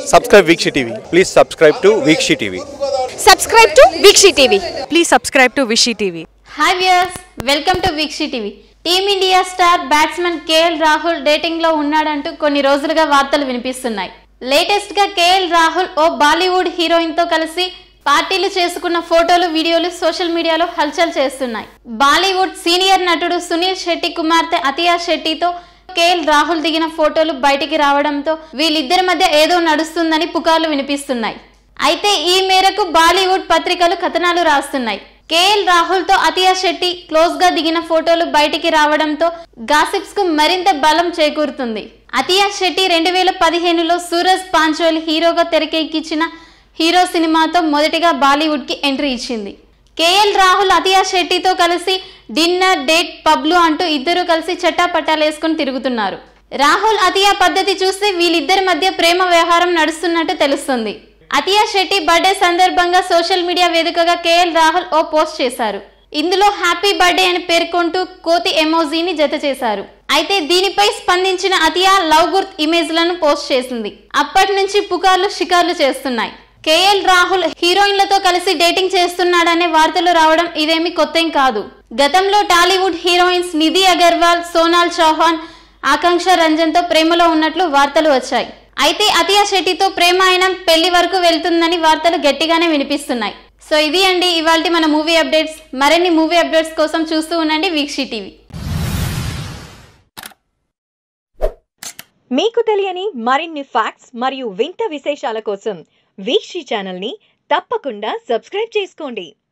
subscribe Veekshi TV. Please subscribe to Veekshi TV. Subscribe to Veekshi TV Please subscribe to Vishy TV. Hi viewers welcome to Veekshi TV team India star batsmen KL Rahul dating లో ఉన్నాడంటూ కొన్ని రోజులుగా వార్తలు వినిపిస్తున్నాయి latest గా KL Rahul ఓ Bollywood heroine తో కలిసి పార్టీలు చేసుకున్న ఫోటోలు వీడియోలు సోషల్ మీడియాలో హల్చల్ చేస్తున్నాయి బాలీవుడ్ సీనియర్ నటుడు సునీల్ శెట్టి కుమార్తె అతియా శెట్టితో కేఎల్ రాహుల్ దిగిన ఫోటోలు బయటికి రావడంతో వీళ్ళిద్దరి మధ్య ఏదో నడుస్తుందని పుకార్లు వినిపిస్తున్నాయి అయితే ఈ మేరకు బాలీవుడ్ పత్రికలు కథనాలు రాస్తున్నాయి కేఎల్ రాహుల్ తో అతియా శెట్టి క్లోజ్ గా దిగిన ఫోటోలు బయటికి రావడంతో గాసిప్స్ కు మరింత బలం చేకూరుతుంది అతియా శెట్టి రెండు వేల పదిహేనులో సూరజ్ పాంచోలి హీరోగా తెరకెక్కించిన హీరో సినిమాతో మొదటిగా బాలీవుడ్ కి ఎంట్రీ ఇచ్చింది కేఎల్ రాహుల్ అతియా శెట్టితో కలిసి డిన్నర్ డేట్ పబ్లు అంటూ ఇద్దరు కలిసి చట్టాపట్టాలేసుకుని తిరుగుతున్నారు రాహుల్ అతియా పద్ధతి చూస్తే వీళ్ళిద్దరి మధ్య ప్రేమ వ్యవహారం నడుస్తున్నట్టు తెలుస్తుంది అతియా శెట్టి బర్త్డే సందర్భంగా సోషల్ మీడియా వేదికగా కేఎల్ రాహుల్ ఓ పోస్ట్ చేశారు ఇందులో హ్యాపీ బర్త్డే అని పేర్కొంటూ కోతి ఎమోజీని జత చేశారు అయితే దీనిపై స్పందించిన అతియా లవ్ గుర్త్ ఇమేజ్లను పోస్ట్ చేసింది అప్పటి నుంచి పుకార్లు షికార్లు చేస్తున్నాయి కేఎల్ రాహుల్ హీరోయిన్లతో కలిసి డేటింగ్ చేస్తున్నాడనే వార్తలు రావడం ఇదేమి కొత్తేం కాదు గతంలో టాలీవుడ్ హీరోయిన్స్ నిధి అగర్వాల్ సోనాల్ చౌహాన్ ఆకాంక్ష రంజన్ తో ప్రేమలో ఉన్నట్లు వార్తలు వచ్చాయి అయితే అతియా శెట్టితో ప్రేమ అయిన పెళ్లి వరకు వెళ్తుందని వార్తలు గట్టిగానే వినిపిస్తున్నాయి సో ఇది అండి ఇవాళ మన మూవీ అప్డేట్స్ మరిన్ని మూవీ అప్డేట్స్ కోసం చూస్తూ ఉండండి వీక్షి టీవీ మీకు తెలియని మరిన్ని ఫ్యాక్ట్స్ మరియు వింత విశేషాల కోసం వీక్షి ఛానల్ని తప్పకుండా సబ్స్క్రైబ్ చేసుకోండి